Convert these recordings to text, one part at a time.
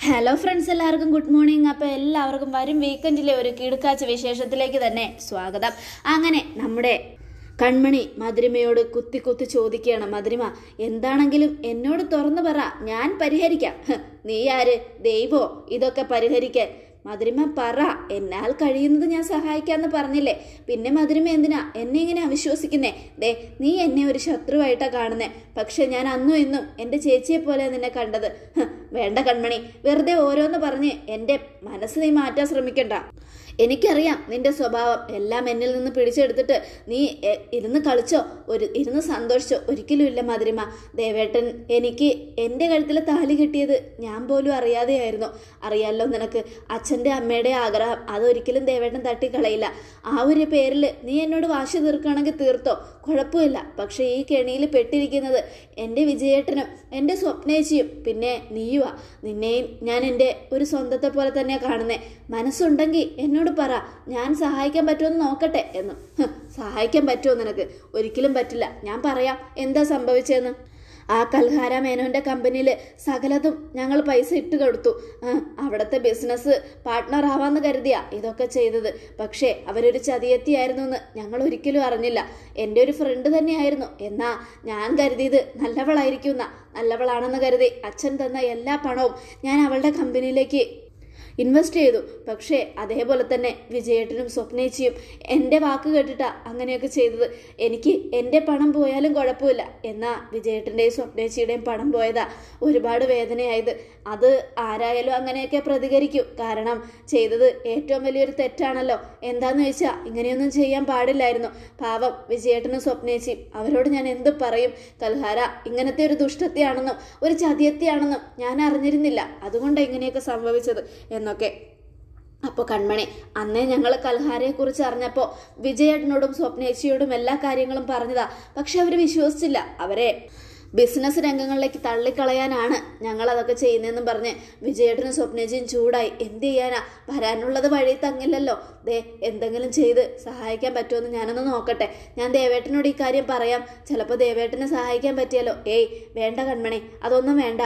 hello friends എല്ലാവർക്കും good morning അപ്പോൾ എല്ലാവർക്കും വരും വീക്കെൻഡിലെ ഒരു കിടുക്കാച്ച വിശേഷത്തിലേക്ക് തന്നെ സ്വാഗതം അങ്ങനെ നമ്മുടെ കൺമണി മധുരിമയോട് കുത്തി കുത്തി ചോദിക്കുകയാണ് മധുരിമ എന്താണെങ്കിലും എന്നോട് തുറന്നു പറ ഞാൻ പരിഹരിക്കാം ഹ്, നീ ആര് ദൈവോ ഇതൊക്കെ പരിഹരിക്കാൻ മധുരിമ പറ എന്നാൽ കഴിയുന്നത് ഞാൻ സഹായിക്കാന്ന് പറഞ്ഞില്ലേ പിന്നെ മധുരിമ എന്തിനാ എന്നെ ഇങ്ങനെ അവിശ്വസിക്കുന്നേ ദേ നീ എന്നെ ഒരു ശത്രുവായിട്ടാ കാണുന്നേ പക്ഷെ ഞാൻ അന്നും ഇന്നും എൻ്റെ ചേച്ചിയെ പോലെ നിന്നെ കണ്ടത് ഹ്, വേണ്ട കൺമണി വെറുതെ ഓരോന്ന് പറഞ്ഞ് എൻ്റെ മനസ്സ് നീ മാറ്റാൻ ശ്രമിക്കണ്ട എനിക്കറിയാം നിന്റെ സ്വഭാവം എല്ലാം എന്നിൽ നിന്ന് പിടിച്ചെടുത്തിട്ട് നീ എ, ഇരുന്ന് കളിച്ചോ ഒരു ഇരുന്ന് സന്തോഷിച്ചോ ഒരിക്കലും ഇല്ല മധുരിമ ദേവേട്ടൻ എനിക്ക് എൻ്റെ കഴുത്തിൽ താലി കിട്ടിയത് ഞാൻ പോലും അറിയാതെയായിരുന്നു അറിയാലോ നിനക്ക് അച്ഛൻ്റെ അമ്മയുടെ ആഗ്രഹം അതൊരിക്കലും ദേവേട്ടൻ തട്ടിക്കളയില്ല ആ ഒരു പേരിൽ നീ എന്നോട് വാശി തീർക്കുകയാണെങ്കിൽ തീർത്തോ കുഴപ്പമില്ല പക്ഷേ ഈ കെണിയിൽ പെട്ടിരിക്കുന്നത് എൻ്റെ വിജയേട്ടനും എൻ്റെ സ്വപ്നേച്ചിയും പിന്നെ നീയുവാ നിന്നെയും ഞാൻ എൻ്റെ ഒരു സ്വന്തത്തെ പോലെ തന്നെയാണ് കാണുന്നേ മനസ്സുണ്ടെങ്കിൽ എന്നോട് പറ ഞാൻ സഹായിക്കാൻ പറ്റുമെന്ന് നോക്കട്ടെ എന്ന് ഹ്, സഹായിക്കാൻ പറ്റുമോ നിനക്ക് ഒരിക്കലും പറ്റില്ല ഞാൻ പറയാം എന്താ സംഭവിച്ചതെന്ന് ആ കൽഹാര മേനോന്റെ കമ്പനിയിൽ സകലതും ഞങ്ങൾ പൈസ ഇട്ട് കൊടുത്തു ആ, അവിടുത്തെ ബിസിനസ് പാർട്ട്ണർ ആവാന്ന് കരുതിയാ ഇതൊക്കെ ചെയ്തത് പക്ഷേ അവരൊരു ചതിയെത്തിയായിരുന്നു എന്ന് ഞങ്ങൾ ഒരിക്കലും അറിഞ്ഞില്ല എൻ്റെ ഒരു ഫ്രണ്ട് തന്നെയായിരുന്നു എന്നാ ഞാൻ കരുതിയത് നല്ലവളായിരിക്കും എന്നാ നല്ലവളാണെന്ന് കരുതി അച്ഛൻ തന്ന എല്ലാ പണവും ഞാൻ അവളുടെ കമ്പനിയിലേക്ക് ഇൻവെസ്റ്റ് ചെയ്തു പക്ഷേ അതേപോലെ തന്നെ വിജയേട്ടനും സ്വപ്നേച്ചിയും എൻ്റെ വാക്ക് കേട്ടിട്ടാ അങ്ങനെയൊക്കെ ചെയ്തത് എനിക്ക് എൻ്റെ പണം പോയാലും കുഴപ്പമില്ല എന്നാ വിജയേട്ടൻ്റെയും സ്വപ്നേച്ചിയുടെയും പണം പോയതാ ഒരുപാട് വേദനയായത് അത് ആരായാലും അങ്ങനെയൊക്കെ പ്രതികരിക്കും കാരണം ചെയ്തത് ഏറ്റവും വലിയൊരു തെറ്റാണല്ലോ എന്താന്ന് വെച്ചാൽ ഇങ്ങനെയൊന്നും ചെയ്യാൻ പാടില്ലായിരുന്നു പാവം വിജയേട്ടനും സ്വപ്നേച്ചിയും അവരോട് ഞാൻ എന്ത് പറയും കൽഹാര ഇങ്ങനത്തെ ഒരു ദുഷ്ടത്തെയാണെന്നും ഒരു ചതിയത്തെയാണെന്നും ഞാൻ അറിഞ്ഞിരുന്നില്ല അതുകൊണ്ടാണ് ഇങ്ങനെയൊക്കെ സംഭവിച്ചത് എന്നൊക്കെ അപ്പോൾ കൺമണി അന്നേ ഞങ്ങൾ കൽഹാരയെ കുറിച്ച് അറിഞ്ഞപ്പോൾ വിജയേട്ടനോടും സ്വപ്നേച്ചിയോടും എല്ലാ കാര്യങ്ങളും പറഞ്ഞതാ പക്ഷെ അവർ വിശ്വസിച്ചില്ല അവരെ ബിസിനസ് രംഗങ്ങളിലേക്ക് തള്ളിക്കളയാനാണ് ഞങ്ങൾ അതൊക്കെ ചെയ്യുന്നതെന്നും പറഞ്ഞ് വിജയേട്ടനും സ്വപ്നേച്ചിയും ചൂടായി എന്ത് ചെയ്യാനാ വരാനുള്ളത് വഴി തങ്ങില്ലല്ലോ ദേ എന്തെങ്കിലും ചെയ്ത് സഹായിക്കാൻ പറ്റുമെന്ന് ഞാനൊന്ന് നോക്കട്ടെ ഞാൻ ദേവേട്ടനോട് ഈ കാര്യം പറയാം ചിലപ്പോൾ ദേവേട്ടനെ സഹായിക്കാൻ പറ്റിയല്ലോ ഏയ് വേണ്ട കൺമണി അതൊന്നും വേണ്ട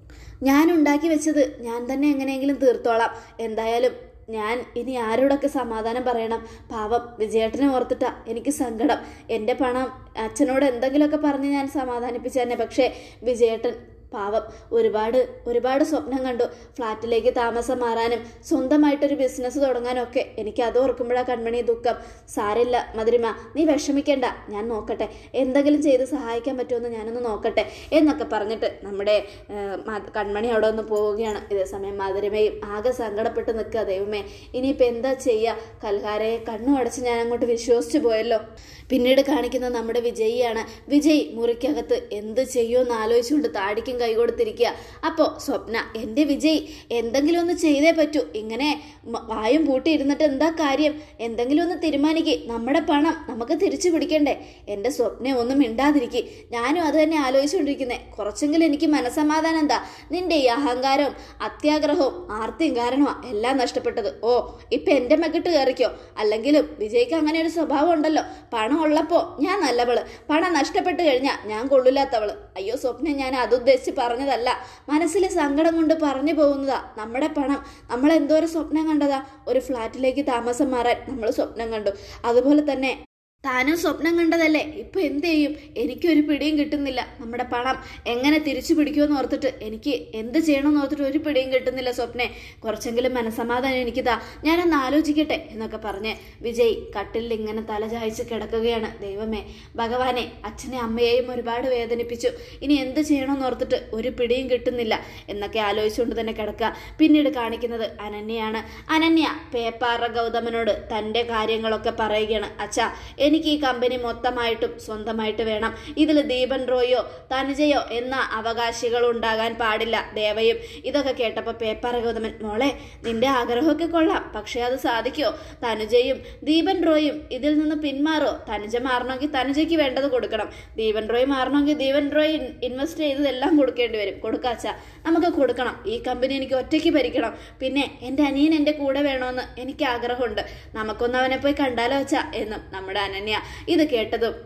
ഞാൻ ഉണ്ടാക്കി വെച്ചത് ഞാൻ തന്നെ എങ്ങനെയെങ്കിലും തീർത്തോളാം എന്തായാലും ഞാൻ ഇനി ആരോടൊക്കെ സമാധാനം പറയണം പാവം വിജയേട്ടനെ ഓർത്തിട്ടാ എനിക്ക് സങ്കടം എൻ്റെ പണം അച്ഛനോട് എന്തെങ്കിലുമൊക്കെ പറഞ്ഞ് ഞാൻ സമാധാനിപ്പിച്ചു തന്നെ പക്ഷേ വിജയേട്ടൻ പാവം ഒരുപാട് ഒരുപാട് സ്വപ്നം കണ്ടു ഫ്ലാറ്റിലേക്ക് താമസം മാറാനും സ്വന്തമായിട്ടൊരു ബിസിനസ് തുടങ്ങാനും ഒക്കെ എനിക്ക് അത് ഓർക്കുമ്പോഴാ കൺമണി ദുഃഖം സാരില്ല മധുരിമ നീ വിഷമിക്കണ്ട ഞാൻ നോക്കട്ടെ എന്തെങ്കിലും ചെയ്ത് സഹായിക്കാൻ പറ്റുമെന്ന് ഞാനൊന്ന് നോക്കട്ടെ എന്നൊക്കെ പറഞ്ഞിട്ട് നമ്മുടെ ആ, മ- കൺമണി അവിടെ ഒന്ന് പോവുകയാണ് ഇതേസമയം മധുരിമയും ആകെ സങ്കടപ്പെട്ട് നിൽക്കുക ദൈവമേ ഇനിയിപ്പോൾ എന്താ ചെയ്യുക കൽഹാരയെ കണ്ണു അടച്ച് ഞാൻ അങ്ങോട്ട് വിശ്വസിച്ചു പോയല്ലോ പിന്നീട് കാണിക്കുന്നത് നമ്മുടെ വിജയിയാണ് വിജയ് മുറിക്കകത്ത് എന്ത് ചെയ്യുമെന്ന് ആലോചിച്ചുകൊണ്ട് താടിക്കും കൈ കൊടുത്തിരിക്കുക അപ്പോൾ സ്വപ്ന എൻ്റെ വിജയ് എന്തെങ്കിലും ഒന്ന് ചെയ്തേ പറ്റൂ ഇങ്ങനെ മ- വായും പൂട്ടി ഇരുന്നിട്ട് എന്താ കാര്യം എന്തെങ്കിലും ഒന്ന് തീരുമാനിക്ക് നമ്മുടെ പണം നമുക്ക് തിരിച്ചു പിടിക്കണ്ടേ എൻ്റെ സ്വപ്നം ഒന്നും മിണ്ടാതിരിക്കും ഞാനും അത് തന്നെ ആലോചിച്ചുകൊണ്ടിരിക്കുന്നേ കുറച്ചെങ്കിലും എനിക്ക് മനസമാധാനം എന്താ നിന്റെ ഈ അഹങ്കാരവും അത്യാഗ്രഹവും ആർത്തിയും കാരണമാണ് എല്ലാം നഷ്ടപ്പെട്ടത് ഓ ഇപ്പൊ എൻ്റെ മെക്കിട്ട് കയറിക്കോ അല്ലെങ്കിലും വിജയ്ക്ക് അങ്ങനെ ഒരു സ്വഭാവം ഉണ്ടല്ലോ പണം ഉള്ളപ്പോൾ ഞാൻ നല്ലവള് പണം നഷ്ടപ്പെട്ട് കഴിഞ്ഞാൽ ഞാൻ കൊള്ളില്ലാത്തവള് അയ്യോ സ്വപ്നം ഞാൻ അതുദ്ദേശിച്ച് പറഞ്ഞതല്ല മനസ്സിലെ സങ്കടം കൊണ്ട് പറഞ്ഞു പോകുന്നതാ നമ്മുടെ പണം നമ്മൾ എന്തോരം സ്വപ്നം കണ്ടതാ ഒരു ഫ്ലാറ്റിലേക്ക് താമസം മാറാൻ നമ്മൾ സ്വപ്നം കണ്ടു അതുപോലെ തന്നെ താനും സ്വപ്നം കണ്ടതല്ലേ ഇപ്പൊ എന്ത് ചെയ്യും എനിക്കൊരു പിടിയും കിട്ടുന്നില്ല നമ്മുടെ പണം എങ്ങനെ തിരിച്ചു പിടിക്കുമെന്ന് ഓർത്തിട്ട് എനിക്ക് എന്ത് ചെയ്യണമെന്ന് ഓർത്തിട്ട് ഒരു പിടിയും കിട്ടുന്നില്ല സ്വപ്നെ കുറച്ചെങ്കിലും മനസമാധാനം എനിക്കിതാ ഞാനൊന്ന് ആലോചിക്കട്ടെ എന്നൊക്കെ പറഞ്ഞ് വിജയ് കട്ടിലിൽ ഇങ്ങനെ തല ചായച്ച് കിടക്കുകയാണ് ദൈവമേ ഭഗവാനെ അച്ഛനെ അമ്മയെയും ഒരുപാട് വേദനിപ്പിച്ചു ഇനി എന്ത് ചെയ്യണമെന്ന് ഓർത്തിട്ട് ഒരു പിടിയും കിട്ടുന്നില്ല എന്നൊക്കെ ആലോചിച്ചുകൊണ്ട് തന്നെ കിടക്കുക പിന്നീട് കാണിക്കുന്നത് അനന്യയാണ് അനന്യ പേപ്പാറ ഗൗതമനോട് തൻ്റെ കാര്യങ്ങളൊക്കെ പറയുകയാണ് അച്ഛാ എനിക്ക് ഈ കമ്പനി മൊത്തമായിട്ടും സ്വന്തമായിട്ട് വേണം ഇതിൽ ദീപൻ റോയോ തനുജയോ എന്ന അവകാശികൾ ഉണ്ടാകാൻ പാടില്ല ദേവയും ഇതൊക്കെ കേട്ടപ്പോൾ പേപ്പാറ ഗൗതമൻ മോളെ നിന്റെ ആഗ്രഹമൊക്കെ കൊള്ളാം പക്ഷേ അത് സാധിക്കോ തനുജയും ദീപൻ റോയും ഇതിൽ നിന്ന് പിന്മാറോ തനുജ മാറണമെങ്കിൽ തനുജയ്ക്ക് വേണ്ടത് കൊടുക്കണം ദീപൻ റോയ് മാറണമെങ്കിൽ ദീപൻ റോയ് ഇൻ- ഇൻവെസ്റ്റ് ചെയ്തതെല്ലാം കൊടുക്കേണ്ടി വരും കൊടുക്കാച്ച നമുക്ക് കൊടുക്കണം ഈ കമ്പനി എനിക്ക് ഒറ്റയ്ക്ക് ഭരിക്കണം പിന്നെ എൻ്റെ അനിയൻ എൻ്റെ കൂടെ വേണമെന്ന് എനിക്ക് ആഗ്രഹമുണ്ട് നമുക്കൊന്ന് അവനെ പോയി കണ്ടാലോ വെച്ചാ എന്നും നമ്മുടെ അനന്യ ഇത് കേട്ടതും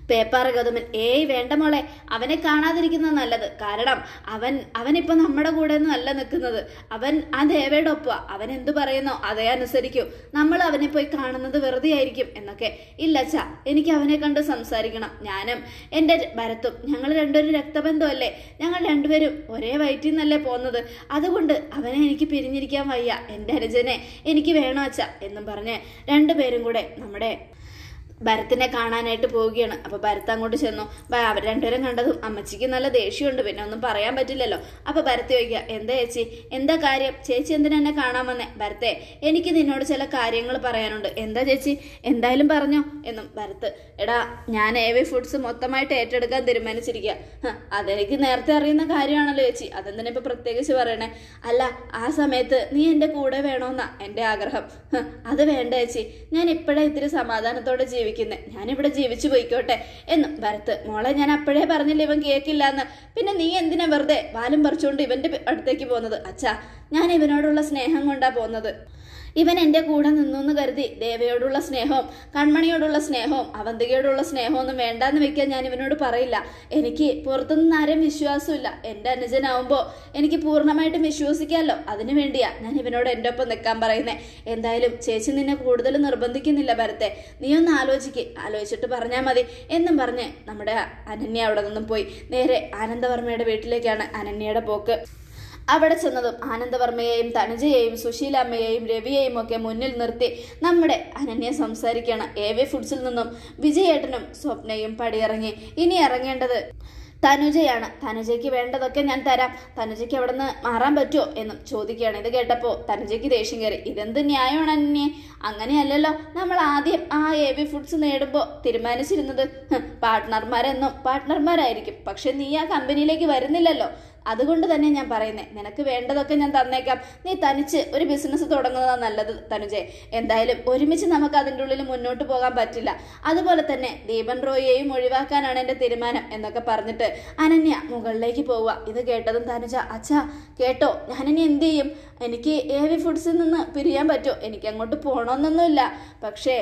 പേപ്പാറ ഗൗതമൻ ഏയ് വേണ്ട മോളെ അവനെ കാണാതിരിക്കുന്നത് നല്ലത് കാരണം അവൻ അവനിപ്പോ നമ്മുടെ കൂടെ ഒന്നും അല്ല നിൽക്കുന്നത് അവൻ ആ ദേവയുടെ ഒപ്പ അവൻ എന്തു പറയുന്നോ അതേ അനുസരിക്കൂ നമ്മൾ അവനെ പോയി കാണുന്നത് വെറുതെ ആയിരിക്കും എന്നൊക്കെ ഇല്ല അച്ഛാ എനിക്ക് അവനെ കണ്ട് സംസാരിക്കണം ഞാനും എൻ്റെ ഭരത്തും ഞങ്ങൾ രണ്ടുപേരും രക്തബന്ധമല്ലേ ഞങ്ങൾ രണ്ടുപേരും ഒരേ വയറ്റിൽ നിന്നല്ലേ പോകുന്നത് അതുകൊണ്ട് അവനെ എനിക്ക് പിരിഞ്ഞിരിക്കാൻ വയ്യ എൻ്റെ അനുജനെ എനിക്ക് വേണോ അച്ഛ എന്നും പറഞ്ഞ് രണ്ടുപേരും കൂടെ നമ്മുടെ ഭരത്തിനെ കാണാനായിട്ട് പോവുകയാണ് അപ്പൊ ഭരത് അങ്ങോട്ട് ചെന്നു ബ- അവർ രണ്ടുപേരും കണ്ടതും അമ്മച്ചിക്ക് നല്ല ദേഷ്യമുണ്ട് പിന്നെ ഒന്നും പറയാൻ പറ്റില്ലല്ലോ അപ്പൊ ഭരത് ചോദിക്കുക എന്താ ചേച്ചി എന്താ കാര്യം ചേച്ചി എന്തിനാ എന്നെ കാണാൻ വന്നേ ഭരത്തെ എനിക്ക് നിന്നോട് ചില കാര്യങ്ങൾ പറയാനുണ്ട് എന്താ ചേച്ചി എന്തായാലും പറഞ്ഞോ എന്നും ഭരത് എടാ ഞാൻ എ വി ഫുഡ്സ് മൊത്തമായിട്ട് ഏറ്റെടുക്കാൻ തീരുമാനിച്ചിരിക്കുക ഹ, അതെനിക്ക് നേരത്തെ അറിയുന്ന കാര്യമാണല്ലോ ചേച്ചി അതെന്തിനാ ഇപ്പൊ പ്രത്യേകിച്ച് പറയണേ അല്ല ആ സമയത്ത് നീ എൻ്റെ കൂടെ വേണോന്നാ എൻ്റെ ആഗ്രഹം ഹ, അത് വേണ്ട ചേച്ചി ഞാൻ ഇപ്പോഴേ ഇത്തിരി സമാധാനത്തോടെ ജീവിക്കുന്നത് ഞാനിവിടെ ജീവിച്ചു പോയിക്കോട്ടെ എന്നും ഭരത്ത് മോളെ ഞാൻ അപ്പോഴേ പറഞ്ഞില്ല ഇവൻ കേൾക്കില്ല എന്ന് പിന്നെ നീ എന്തിനാ വെറുതെ വാലും പറിച്ചുകൊണ്ട് ഇവന്റെ അടുത്തേക്ക് പോകുന്നത് അച്ഛാ ഞാൻ ഇവനോടുള്ള സ്നേഹം കൊണ്ടാ പോകുന്നത് ഇവൻ എൻ്റെ കൂടെ നിന്നു എന്ന് കരുതി ദേവയോടുള്ള സ്നേഹവും കൺമണിയോടുള്ള സ്നേഹവും അവന്തികയോടുള്ള സ്നേഹവും ഒന്നും വേണ്ടാന്ന് വെക്കാൻ ഞാൻ ഇവനോട് പറയില്ല എനിക്ക് പുറത്തുനിന്ന് ആരും വിശ്വാസമില്ല എൻ്റെ അനുജനാവുമ്പോൾ എനിക്ക് പൂർണ്ണമായിട്ടും വിശ്വസിക്കാമല്ലോ അതിനു വേണ്ടിയാ ഞാൻ ഇവനോട് എൻ്റെ ഒപ്പം നിൽക്കാൻ പറയുന്നേ എന്തായാലും ചേച്ചി നിന്നെ കൂടുതൽ നിർബന്ധിക്കുന്നില്ല ഭരത്തെ നീ ഒന്ന് ആലോചിക്ക് ആലോചിച്ചിട്ട് പറഞ്ഞാൽ മതി എന്നും പറഞ്ഞ് നമ്മുടെ അനന്യ അവിടെ നിന്നും പോയി നേരെ ആനന്ദവർമ്മയുടെ വീട്ടിലേക്കാണ് അനന്യയുടെ പോക്ക് അവിടെ ചെന്നതും ആനന്ദവർമ്മയെയും തനുജയെയും സുശീലാമ്മയെയും രവിയെയും ഒക്കെ മുന്നിൽ നിർത്തി നമ്മുടെ അനന്യ സംസാരിക്കുകയാണ് എ വി ഫുഡ്സിൽ നിന്നും വിജയേട്ടനും സ്വപ്നയും പടിയിറങ്ങി ഇനി ഇറങ്ങേണ്ടത് തനുജയാണ് തനുജയ്ക്ക് വേണ്ടതൊക്കെ ഞാൻ തരാം തനുജയ്ക്ക് അവിടെ നിന്ന് മാറാൻ പറ്റുമോ എന്നും ചോദിക്കുകയാണ് ഇത് കേട്ടപ്പോൾ തനുജയ്ക്ക് ദേഷ്യം കയറി ഇതെന്ത് ന്യായമാണ് അന്യെ അങ്ങനെയല്ലല്ലോ നമ്മൾ ആദ്യം ആ എ വി ഫുഡ്സ് നേടുമ്പോൾ തീരുമാനിച്ചിരുന്നത് ഹ്, പാർട്ട്ണർമാരെന്നും പാർട്ട്ണർമാരായിരിക്കും പക്ഷെ നീ ആ കമ്പനിയിലേക്ക് വരുന്നില്ലല്ലോ അതുകൊണ്ട് തന്നെ ഞാൻ പറയുന്നത് നിനക്ക് വേണ്ടതൊക്കെ ഞാൻ തന്നേക്കാം നീ തനിച്ച് ഒരു ബിസിനസ് തുടങ്ങുന്നതാണ് നല്ലത് തനുജെ എന്തായാലും ഒരുമിച്ച് നമുക്ക് അതിൻ്റെ ഉള്ളിൽ മുന്നോട്ട് പോകാൻ പറ്റില്ല അതുപോലെ തന്നെ ദീപൻ റോയിയെയും ഒഴിവാക്കാനാണ് എൻ്റെ തീരുമാനം എന്നൊക്കെ പറഞ്ഞിട്ട് അനന്യ മുകളിലേക്ക് പോവുക ഇത് കേട്ടതും തനുജ അച്ഛാ കേട്ടോ ഞാനിനി എന്ത് ചെയ്യും എനിക്ക് എ വി ഫുഡ്സിൽ നിന്ന് പിരിയാൻ പറ്റുമോ എനിക്ക് അങ്ങോട്ട് പോകണമെന്നൊന്നുമില്ല പക്ഷേ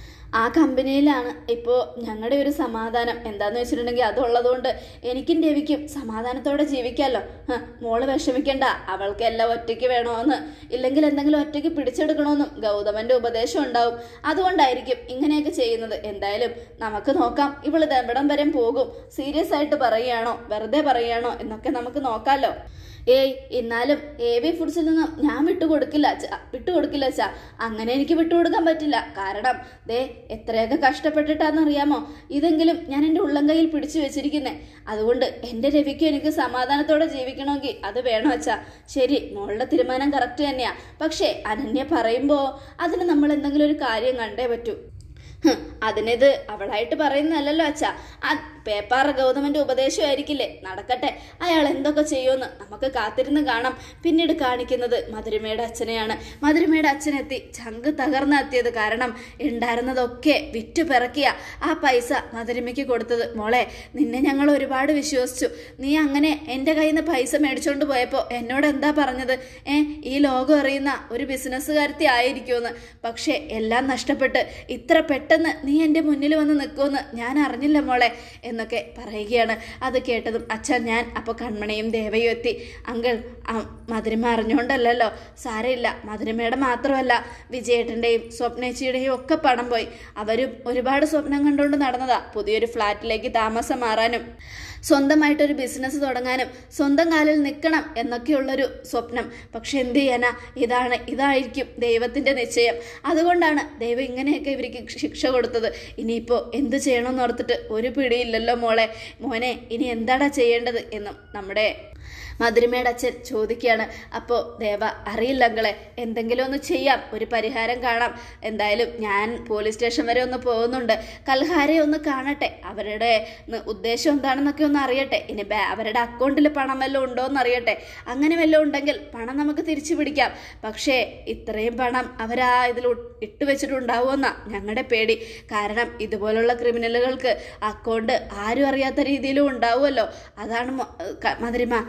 ആ കമ്പനിയിലാണ് ഇപ്പോൾ ഞങ്ങളുടെ ഒരു സമാധാനം എന്താന്ന് വെച്ചിട്ടുണ്ടെങ്കിൽ അതുള്ളതുകൊണ്ട് എനിക്കും രവിക്കും സമാധാനത്തോടെ ജീവിക്കാമല്ലോ ഹ, മോള് വിഷമിക്കണ്ട അവൾക്ക് എല്ലാം ഒറ്റയ്ക്ക് വേണമെന്ന് ഇല്ലെങ്കിൽ എന്തെങ്കിലും ഒറ്റയ്ക്ക് പിടിച്ചെടുക്കണമെന്നും ഗൗതമന്റെ ഉപദേശം ഉണ്ടാവും അതുകൊണ്ടായിരിക്കും ഇങ്ങനെയൊക്കെ ചെയ്യുന്നത് എന്തായാലും നമുക്ക് നോക്കാം ഇവള് എവിടം വരെ പോകും സീരിയസ് ആയിട്ട് പറയുകയാണോ വെറുതെ പറയുകയാണോ എന്നൊക്കെ നമുക്ക് നോക്കാമല്ലോ ഏയ് എന്നാലും എ വി ഫുഡ്സിൽ നിന്നും ഞാൻ വിട്ടുകൊടുക്കില്ല അച്ഛ വിട്ടുകൊടുക്കില്ല അച്ഛ അങ്ങനെ എനിക്ക് വിട്ടുകൊടുക്കാൻ പറ്റില്ല കാരണം ദേ എത്രയൊക്കെ കഷ്ടപ്പെട്ടിട്ടാണെന്നറിയാമോ ഇതെങ്കിലും ഞാൻ എൻ്റെ ഉള്ളം കയ്യിൽ പിടിച്ചു വെച്ചിരിക്കുന്നേ അതുകൊണ്ട് എൻ്റെ രവിക്കും എനിക്ക് സമാധാനത്തോടെ ജീവിക്കണമെങ്കിൽ അത് വേണം അച്ഛാ ശരി മോളുടെ തീരുമാനം കറക്റ്റ് തന്നെയാ പക്ഷേ അനന്യ പറയുമ്പോൾ അതിന് നമ്മൾ എന്തെങ്കിലും ഒരു കാര്യം കണ്ടേ പറ്റൂ ഹ്, അതിനിത് അവളായിട്ട് പറയുന്നതല്ലല്ലോ അച്ഛാ ആ പേപ്പാറ ഗൗതമന്റെ ഉപദേശമായിരിക്കില്ലേ നടക്കട്ടെ അയാൾ എന്തൊക്കെ ചെയ്യുമെന്ന് നമുക്ക് കാത്തിരുന്ന് കാണാം പിന്നീട് കാണിക്കുന്നത് മധുരിമയുടെ അച്ഛനെയാണ് മധുരിമയുടെ അച്ഛനെത്തി ചങ്ക് തകർന്നെത്തിയത് കാരണം ഉണ്ടായിരുന്നതൊക്കെ വിറ്റു പിറക്കിയ ആ പൈസ മധുരിമയ്ക്ക് കൊടുത്തത് മോളെ നിന്നെ ഞങ്ങൾ ഒരുപാട് വിശ്വസിച്ചു നീ അങ്ങനെ എൻ്റെ കയ്യിൽ നിന്ന് പൈസ മേടിച്ചോണ്ട് പോയപ്പോൾ എന്നോട് എന്താ പറഞ്ഞത് ഏ ഈ ലോകം അറിയുന്ന ഒരു ബിസിനസ്സുകാരത്തി ആയിരിക്കുമെന്ന് പക്ഷേ എല്ലാം നഷ്ടപ്പെട്ട് ഇത്ര പെട്ടെന്ന് നീ എൻ്റെ മുന്നിൽ വന്ന് നിൽക്കുമെന്ന് ഞാൻ അറിഞ്ഞില്ല മോളെ എന്നൊക്കെ പറയുകയാണ് അത് കേട്ടതും അച്ഛൻ ഞാൻ അപ്പോൾ കൺമണിയും ദേവയും എത്തി അങ്കിൾ ആ മധുരിമ അറിഞ്ഞുകൊണ്ടല്ലല്ലോ സാരമില്ല മധുരിമയുടെ മാത്രമല്ല വിജയേട്ടൻ്റെയും സ്വപ്നേച്ചിയുടെയും ഒക്കെ പണം പോയി അവരും ഒരുപാട് സ്വപ്നം കണ്ടുകൊണ്ട് നടന്നതാ പുതിയൊരു ഫ്ലാറ്റിലേക്ക് താമസം മാറാനും സ്വന്തമായിട്ടൊരു ബിസിനസ് തുടങ്ങാനും സ്വന്തം കാലിൽ നിൽക്കണം എന്നൊക്കെയുള്ളൊരു സ്വപ്നം പക്ഷെ എന്ത് ചെയ്യാനാ ഇതാണ് ഇതായിരിക്കും ദൈവത്തിൻ്റെ നിശ്ചയം അതുകൊണ്ടാണ് ദൈവം ഇങ്ങനെയൊക്കെ ഇവർക്ക് ശിക്ഷ കൊടുത്തത് ഇനിയിപ്പോൾ എന്ത് ചെയ്യണമെന്ന് ഓർത്തിട്ട് ഒരു പിടിയില്ലല്ലോ മോളെ മോനെ ഇനി എന്താടാ ചെയ്യേണ്ടത് എന്നും നമ്മുടെ മധുരിമയുടെ അച്ഛൻ ചോദിക്കുകയാണ് അപ്പോൾ ദേവ അറിയില്ല അങ്കളെ എന്തെങ്കിലും ഒന്ന് ചെയ്യാം ഒരു പരിഹാരം കാണാം എന്തായാലും ഞാൻ പോലീസ് സ്റ്റേഷൻ വരെ ഒന്ന് പോകുന്നുണ്ട് കൽഹാരെ ഒന്ന് കാണട്ടെ അവരുടെ ന- ഉദ്ദേശം എന്താണെന്നൊക്കെ ഒന്ന് അറിയട്ടെ ഇനി ബാ- അവരുടെ അക്കൗണ്ടിൽ പണം വല്ലതും ഉണ്ടോ എന്ന് അറിയട്ടെ അങ്ങനെ വല്ലതും ഉണ്ടെങ്കിൽ പണം നമുക്ക് തിരിച്ചു പിടിക്കാം പക്ഷേ ഇത്രയും പണം അവരാ ഇതിൽ ഉ- ഇട്ട് വെച്ചിട്ടുണ്ടാവുമെന്നാ ഞങ്ങളുടെ പേടി കാരണം ഇതുപോലുള്ള ക്രിമിനലുകൾക്ക് അക്കൗണ്ട് ആരും അറിയാത്ത രീതിയിലും ഉണ്ടാവുമല്ലോ അതാണ് മൊ- ക- മധുരിമ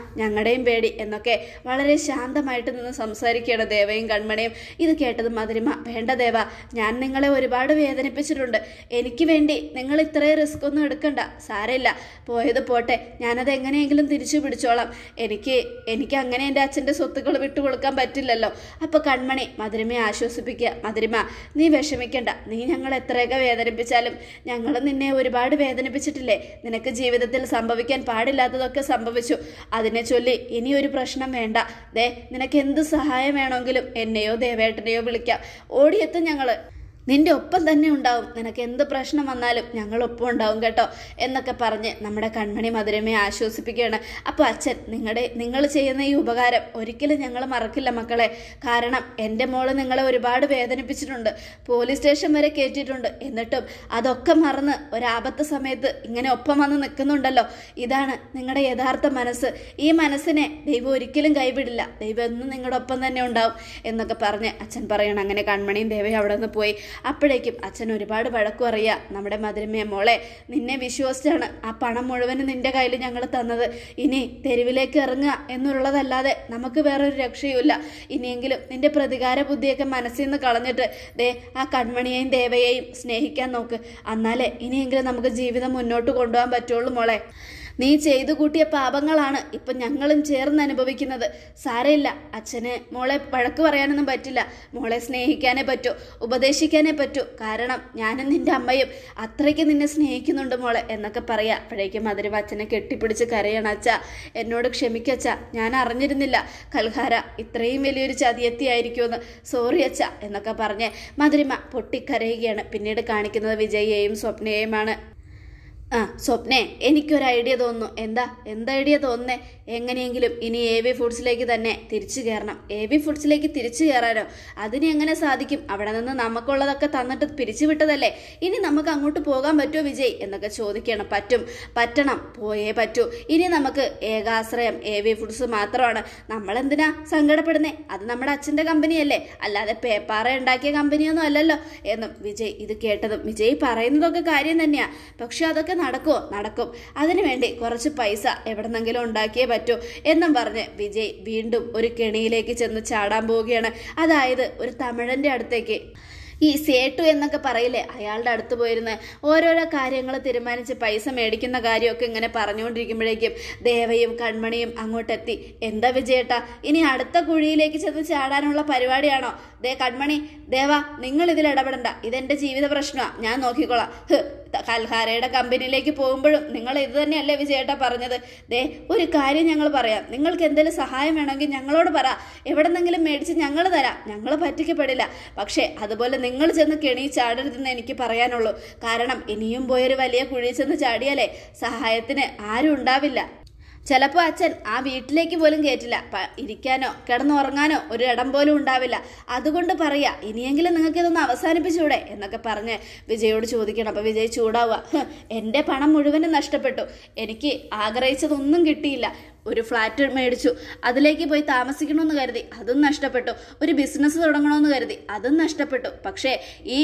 ഞങ്ങളുടെയും പേടി എന്നൊക്കെ വളരെ ശാന്തമായിട്ട് നിന്ന് സംസാരിക്കുകയാണ് ദേവയും കൺമണിയും ഇത് കേട്ടത് മധുരിമ വേണ്ട ദേവ ഞാൻ നിങ്ങളെ ഒരുപാട് വേദനിപ്പിച്ചിട്ടുണ്ട് എനിക്ക് വേണ്ടി നിങ്ങൾ ഇത്രയും റിസ്ക് ഒന്നും എടുക്കണ്ട സാരമില്ല പോയത് പോട്ടെ ഞാനത് എങ്ങനെയെങ്കിലും തിരിച്ചു പിടിച്ചോളാം എനിക്ക് എനിക്ക് അങ്ങനെ എൻ്റെ അച്ഛൻ്റെ സ്വത്തുക്കൾ വിട്ടുകൊടുക്കാൻ പറ്റില്ലല്ലോ അപ്പോൾ കൺമണി മധുരിമയെ ആശ്വസിപ്പിക്കുക മധുരിമ നീ വിഷമിക്കണ്ട നീ ഞങ്ങൾ എത്രയൊക്കെ വേദനിപ്പിച്ചാലും ഞങ്ങൾ നിന്നെ ഒരുപാട് വേദനിപ്പിച്ചിട്ടില്ലേ നിനക്ക് ജീവിതത്തിൽ സംഭവിക്കാൻ പാടില്ലാത്തതൊക്കെ സംഭവിച്ചു അതിനെ ചൊല്ലി ഇനി ഒരു പ്രശ്നം വേണ്ട ദേ നിനക്ക് എന്ത് സഹായം വേണമെങ്കിലും എന്നെയോ ദേവേട്ടനെയോ വിളിക്കാം ഓടിയെത്തും ഞങ്ങള് നിന്റെ ഒപ്പം തന്നെ ഉണ്ടാവും നിനക്ക് എന്ത് പ്രശ്നം വന്നാലും ഞങ്ങൾ ഒപ്പം ഉണ്ടാവും കേട്ടോ എന്നൊക്കെ പറഞ്ഞ് നമ്മുടെ കൺമണി മധുരമയെ ആശ്വസിപ്പിക്കുകയാണ് അപ്പോൾ അച്ഛൻ നിങ്ങളുടെ നിങ്ങൾ ചെയ്യുന്ന ഈ ഉപകാരം ഒരിക്കലും ഞങ്ങൾ മറക്കില്ല മക്കളെ കാരണം എൻ്റെ മോള് നിങ്ങളെ ഒരുപാട് വേദനിപ്പിച്ചിട്ടുണ്ട് പോലീസ് സ്റ്റേഷൻ വരെ കയറ്റിയിട്ടുണ്ട് എന്നിട്ടും അതൊക്കെ മറന്ന് ഒരാപത്ത് സമയത്ത് ഇങ്ങനെ ഒപ്പം വന്ന് നിൽക്കുന്നുണ്ടല്ലോ ഇതാണ് നിങ്ങളുടെ യഥാർത്ഥ മനസ്സ് ഈ മനസ്സിനെ ദൈവം ഒരിക്കലും കൈവിടില്ല ദൈവം എന്നും നിങ്ങളുടെ ഒപ്പം തന്നെ ഉണ്ടാവും എന്നൊക്കെ പറഞ്ഞ് അച്ഛൻ പറയണം അങ്ങനെ കൺമണിയും ദേവയും അവിടെ നിന്ന് പോയി അപ്പോഴേക്കും അച്ഛൻ ഒരുപാട് വഴക്കും അറിയാം നമ്മുടെ മധുരമയ മോളെ നിന്നെ വിശ്വസിച്ചാണ് ആ പണം മുഴുവനും നിന്റെ കയ്യിൽ ഞങ്ങൾ തന്നത് ഇനി തെരുവിലേക്ക് ഇറങ്ങുക എന്നുള്ളതല്ലാതെ നമുക്ക് വേറൊരു രക്ഷയുമില്ല ഇനിയെങ്കിലും നിന്റെ പ്രതികാര ബുദ്ധിയൊക്കെ മനസ്സിൽ നിന്ന് കളഞ്ഞിട്ട് ദേ ആ കൺമണിയെയും ദേവയെയും സ്നേഹിക്കാൻ നോക്ക് എന്നാലേ ഇനിയെങ്കിലും നമുക്ക് ജീവിതം മുന്നോട്ട് കൊണ്ടുപോകാൻ പറ്റുള്ളൂ മോളെ നീ ചെയ്തു കൂട്ടിയ പാപങ്ങളാണ് ഇപ്പം ഞങ്ങളും ചേർന്ന് അനുഭവിക്കുന്നത് സാരമില്ല അച്ഛന് മോളെ വഴക്ക് പറയാനൊന്നും പറ്റില്ല മോളെ സ്നേഹിക്കാനേ പറ്റൂ ഉപദേശിക്കാനേ പറ്റൂ കാരണം ഞാനും നിന്റെ അമ്മയും അത്രയ്ക്ക് നിന്നെ സ്നേഹിക്കുന്നുണ്ട് മോളെ എന്നൊക്കെ പറയാ അപ്പോഴേക്കും മധുരവ അച്ഛനെ കെട്ടിപ്പിടിച്ച് കരയണം അച്ഛ എന്നോട് ക്ഷമിക്കച്ച ഞാൻ അറിഞ്ഞിരുന്നില്ല കൽഹാര ഇത്രയും വലിയൊരു ചതിയെത്തിയായിരിക്കുമെന്ന് സോറി അച്ഛ എന്നൊക്കെ പറഞ്ഞ് മധുരിമ പൊട്ടിക്കരയുകയാണ് പിന്നീട് കാണിക്കുന്നത് വിജയെയും സ്വപ്നയെയുമാണ് ആ സ്വപ്നെ എനിക്കൊരു ഐഡിയ തോന്നുന്നു എന്താ എന്ത് ഐഡിയ തോന്നുന്നേ എങ്ങനെയെങ്കിലും ഇനി എ വി ഫുഡ്സിലേക്ക് തന്നെ തിരിച്ചു കയറണം എ വി ഫുഡ്സിലേക്ക് തിരിച്ചു കയറാനോ അതിന് എങ്ങനെ സാധിക്കും അവിടെ നിന്ന് നമുക്കുള്ളതൊക്കെ തന്നിട്ട് പിരിച്ചു വിട്ടതല്ലേ ഇനി നമുക്ക് അങ്ങോട്ട് പോകാൻ പറ്റുമോ വിജയ് എന്നൊക്കെ ചോദിക്കണം പറ്റും പറ്റണം പോയേ പറ്റൂ ഇനി നമുക്ക് ഏകാശ്രയം എ വി ഫുഡ്സ് മാത്രമാണ് നമ്മൾ എന്തിനാ സങ്കടപ്പെടുന്നേ അത് നമ്മുടെ അച്ഛൻ്റെ കമ്പനിയല്ലേ അല്ലാതെ പേപ്പാറ ഉണ്ടാക്കിയ കമ്പനിയൊന്നും അല്ലല്ലോ എന്നും വിജയ് ഇത് കേട്ടതും വിജയ് പറയുന്നതൊക്കെ കാര്യം തന്നെയാ പക്ഷെ അതൊക്കെ നടക്കുമോ നടക്കും അതിനുവേണ്ടി കുറച്ച് പൈസ എവിടെന്നെങ്കിലും ഉണ്ടാക്കിയേ പറ്റൂ എന്നും പറഞ്ഞ് വിജയ് വീണ്ടും ഒരു കെണിയിലേക്ക് ചെന്ന് ചാടാൻ പോവുകയാണ് അതായത് ഒരു തമിഴന്റെ അടുത്തേക്ക് ഈ സേട്ടു എന്നൊക്കെ പറയില്ലേ അയാളുടെ അടുത്ത് പോയിരുന്ന് ഓരോരോ കാര്യങ്ങൾ തീരുമാനിച്ച് പൈസ മേടിക്കുന്ന കാര്യമൊക്കെ ഇങ്ങനെ പറഞ്ഞുകൊണ്ടിരിക്കുമ്പോഴേക്കും ദേവയും കൺമണിയും അങ്ങോട്ടെത്തി എന്താ വിജയേട്ടാ ഇനി അടുത്ത കുഴിയിലേക്ക് ചെന്ന് ചാടാനുള്ള പരിപാടിയാണോ ദേ കൺമണി ദേവ നിങ്ങൾ ഇതിൽ ഇടപെടണ്ട ഇതെന്റെ ജീവിത പ്രശ്നമാണ് ഞാൻ നോക്കിക്കോളാം ഹ്, ത- കൽഹാരയുടെ കമ്പനിയിലേക്ക് പോകുമ്പോഴും നിങ്ങൾ ഇത് തന്നെയല്ലേ വിജയേട്ടാ പറഞ്ഞത് ദേ ഒരു കാര്യം ഞങ്ങൾ പറയാം നിങ്ങൾക്ക് എന്തെങ്കിലും സഹായം വേണമെങ്കിൽ ഞങ്ങളോട് പറ എവിടെന്നെങ്കിലും മേടിച്ച് ഞങ്ങൾ തരാം ഞങ്ങൾ പറ്റിക്കപ്പെടില്ല പക്ഷേ അതുപോലെ നിങ്ങൾ ചെന്ന് കെണി ചാടരുതെന്ന് എനിക്ക് പറയാനുള്ളൂ കാരണം ഇനിയും പോയൊരു വലിയ കുഴി ചെന്ന് ചാടിയാലേ സഹായത്തിന് ആരും ഉണ്ടാവില്ല ചിലപ്പോൾ അച്ഛൻ ആ വീട്ടിലേക്ക് പോലും കയറ്റില്ല പ- ഇരിക്കാനോ കിടന്നുറങ്ങാനോ ഒരു ഇടം പോലും ഉണ്ടാവില്ല അതുകൊണ്ട് പറയാ ഇനിയെങ്കിലും നിങ്ങൾക്ക് ഇതൊന്ന് അവസാനിപ്പിച്ചൂടെ എന്നൊക്കെ പറഞ്ഞ് വിജയോട് ചോദിക്കണം അപ്പോൾ വിജയ് ചൂടാവുക "ഹ്, എൻ്റെ പണം മുഴുവനും നഷ്ടപ്പെട്ടു എനിക്ക് ആഗ്രഹിച്ചതൊന്നും കിട്ടിയില്ല ഒരു ഫ്ലാറ്റ് മേടിച്ചു അതിലേക്ക് പോയി താമസിക്കണമെന്ന് കരുതി അതും നഷ്ടപ്പെട്ടു ഒരു ബിസിനസ് തുടങ്ങണമെന്ന് കരുതി അതും നഷ്ടപ്പെട്ടു പക്ഷേ ഈ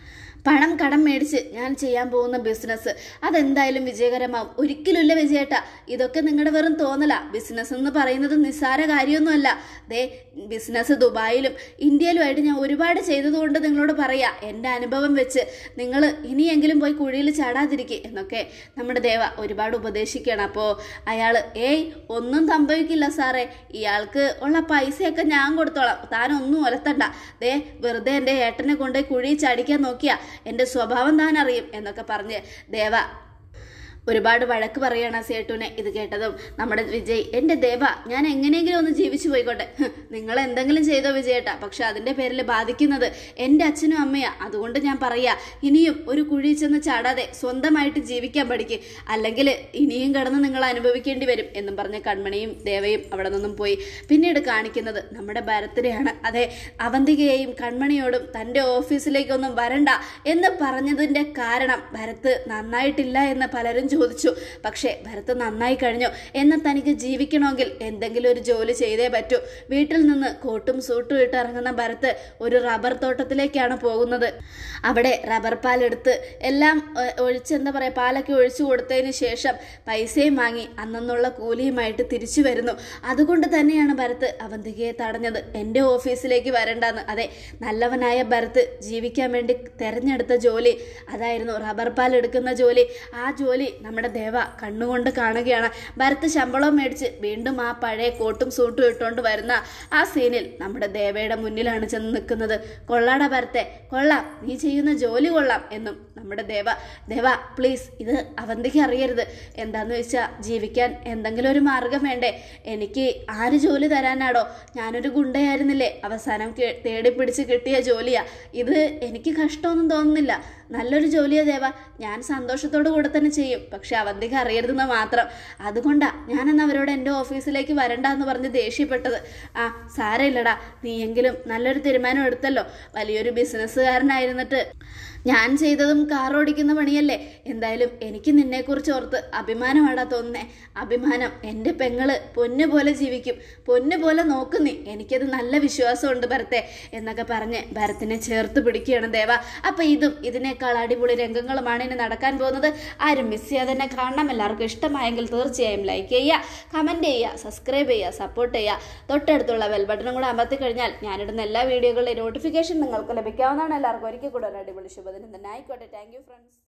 പണം കടം മേടിച്ച് ഞാൻ ചെയ്യാൻ പോകുന്ന ബിസിനസ് അതെന്തായാലും വിജയകരമാവും ഒരിക്കലുമില്ല വിജയേട്ട ഇതൊക്കെ നിങ്ങളുടെ വെറും തോന്നല ബിസിനസ് എന്ന് പറയുന്നത് നിസ്സാര കാര്യമൊന്നുമല്ല ദേ ബിസിനസ് ദുബായിലും ഇന്ത്യയിലുമായിട്ട് ഞാൻ ഒരുപാട് ചെയ്തതുകൊണ്ട് നിങ്ങളോട് പറയാ എൻ്റെ അനുഭവം വെച്ച് നിങ്ങൾ ഇനിയെങ്കിലും പോയി കുഴിയിൽ ചാടാതിരിക്കുക എന്നൊക്കെ നമ്മുടെ ദേവ ഒരുപാട് ഉപദേശിക്കുകയാണ് അപ്പോൾ അയാൾ ഏയ് ഒന്നും സംഭവിക്കില്ല സാറേ ഇയാൾക്ക് ഉള്ള പൈസയൊക്കെ ഞാൻ കൊടുത്തോളാം താനൊന്നും ഒലത്തണ്ട ദേ വെറുതെ എൻ്റെ ഏട്ടനെ കൊണ്ട് കുഴി ചാടിക്കാൻ നോക്കിയാ എൻ്റെ സ്വഭാവം താൻ അറിയും എന്നൊക്കെ പറഞ്ഞ് ദേവ ഒരുപാട് വഴക്ക് പറയണ സേട്ടുനെ ഇത് കേട്ടതും നമ്മുടെ വിജയ് എൻ്റെ ദേവ ഞാൻ എങ്ങനെയെങ്കിലും ഒന്ന് ജീവിച്ചു പോയിക്കോട്ടെ ഹ്, നിങ്ങൾ എന്തെങ്കിലും ചെയ്തോ വിജയേട്ടാ പക്ഷെ അതിൻ്റെ പേരിൽ ബാധിക്കുന്നത് എൻ്റെ അച്ഛനും അമ്മയാ അതുകൊണ്ട് ഞാൻ പറയാ ഇനിയും ഒരു കുഴി ചെന്ന് ചാടാതെ സ്വന്തമായിട്ട് ജീവിക്കാൻ പഠിക്കും അല്ലെങ്കിൽ ഇനിയും കിടന്ന് നിങ്ങൾ അനുഭവിക്കേണ്ടി വരും എന്നും പറഞ്ഞ് കൺമണിയും ദേവയും അവിടെ നിന്നും പോയി പിന്നീട് കാണിക്കുന്നത് നമ്മുടെ ഭരത്തിനെയാണ് അതെ അവന്തികയെയും കൺമണിയോടും തൻ്റെ ഓഫീസിലേക്കൊന്നും വരണ്ട എന്ന് പറഞ്ഞതിൻ്റെ കാരണം ഭരത്ത് നന്നായിട്ടില്ല എന്ന് പലരും ചോദിച്ചു പക്ഷേ ഭരത് നന്നായി കഴിഞ്ഞു എന്നാൽ തനിക്ക് ജീവിക്കണമെങ്കിൽ എന്തെങ്കിലും ഒരു ജോലി ചെയ്തേ പറ്റൂ വീട്ടിൽ നിന്ന് കോട്ടും സൂട്ടും ഇട്ട് ഇറങ്ങുന്ന ഭരത് ഒരു റബ്ബർ തോട്ടത്തിലേക്കാണ് പോകുന്നത് അവിടെ റബ്ബർ പാലെടുത്ത് എല്ലാം ഏ, ഒഴിച്ച് എന്താ പറയുക പാലൊക്കെ ഒഴിച്ചു കൊടുത്തതിന് ശേഷം പൈസയും വാങ്ങി അന്നുള്ള കൂലിയുമായിട്ട് തിരിച്ചു വരുന്നു അതുകൊണ്ട് തന്നെയാണ് ഭരത് അവന്തികയെ തടഞ്ഞത് എൻ്റെ ഓഫീസിലേക്ക് വരണ്ടെന്ന് അതെ നല്ലവനായ ഭരത് ജീവിക്കാൻ വേണ്ടി തെരഞ്ഞെടുത്ത ജോലി അതായിരുന്നു റബ്ബർ പാൽ എടുക്കുന്ന ജോലി ആ ജോലി നമ്മുടെ ദേവ കണ്ണുകൊണ്ട് കാണുകയാണ് ഭരത് ശമ്പളം മേടിച്ച് വീണ്ടും ആ പഴയ കോട്ടും സൂട്ടും ഇട്ടുകൊണ്ട് വരുന്ന ആ സീനിൽ നമ്മുടെ ദേവയുടെ മുന്നിലാണ് ചെന്ന് നിൽക്കുന്നത് കൊള്ളാടാ ഭരത്തെ കൊള്ളാം നീ ചെയ്യുന്ന ജോലി കൊള്ളാം എന്നും നമ്മുടെ ദേവ ദേവ പ്ലീസ് ഇത് അവന്തിക്ക് അറിയരുത് എന്താന്ന് വെച്ചാൽ ജീവിക്കാൻ എന്തെങ്കിലും ഒരു മാർഗം വേണ്ടേ എനിക്ക് ആര് ജോലി തരാനാടോ ഞാനൊരു ഗുണ്ടയായിരുന്നില്ലേ അവസാനം കേ- തേടി പിടിച്ച് കിട്ടിയ ജോലിയാ ഇത് എനിക്ക് കഷ്ടമൊന്നും തോന്നുന്നില്ല നല്ലൊരു ജോലിയാ ദേവ ഞാൻ സന്തോഷത്തോടു കൂടെ തന്നെ ചെയ്യും പക്ഷെ അവന്തിക്ക് അറിയരുതെന്ന് മാത്രം അതുകൊണ്ടാ ഞാനെന്ന് അവരോട് എൻ്റെ ഓഫീസിലേക്ക് വരണ്ട എന്ന് പറഞ്ഞ് ദേഷ്യപ്പെട്ടത് ആ സാരമില്ലടാ നീയെങ്കിലും നല്ലൊരു തീരുമാനം എടുത്തല്ലോ വലിയൊരു ബിസിനസ്സുകാരനായിരുന്നിട്ട് ഞാൻ ചെയ്തതും കാർ ഓടിക്കുന്ന പണിയല്ലേ എന്തായാലും എനിക്ക് നിന്നെക്കുറിച്ച് ഓർത്ത് അഭിമാനമാടാ തോന്നുന്നേ അഭിമാനം എൻ്റെ പെങ്ങള് പൊന്നു പോലെ ജീവിക്കും പൊന്നു പോലെ നോക്കുന്നേ എനിക്കത് നല്ല വിശ്വാസമുണ്ട് ഭരത്തെ എന്നൊക്കെ പറഞ്ഞ് ഭരത്തിനെ ചേർത്ത് പിടിക്കുകയാണ് ദേവ അപ്പം ഇതും ഇതിനേക്കാൾ അടിപൊളി രംഗങ്ങളുമാണ് ഇനി നടക്കാൻ പോകുന്നത് ആരും മിസ് ചെയ്യാതെ തന്നെ കാണണം എല്ലാവർക്കും ഇഷ്ടമായെങ്കിൽ തീർച്ചയായും ലൈക്ക് ചെയ്യുക കമൻറ്റ് ചെയ്യുക സബ്സ്ക്രൈബ് ചെയ്യുക സപ്പോർട്ട് ചെയ്യുക തൊട്ടടുത്തുള്ള ബെൽ ബട്ടണും കൂടെ അമർത്തി കഴിഞ്ഞാൽ ഞാനിടുന്ന എല്ലാ വീഡിയോകളുടെയും നോട്ടിഫിക്കേഷൻ നിങ്ങൾക്ക് ലഭിക്കാവുന്നതാണ് എല്ലാവർക്കും ഒരിക്കൽ കൂടെ ഒരു അടിപൊളി ശുഭദിനം തന്നെ ആയിക്കോട്ടെ താങ്ക് യു ഫ്രണ്ട്സ്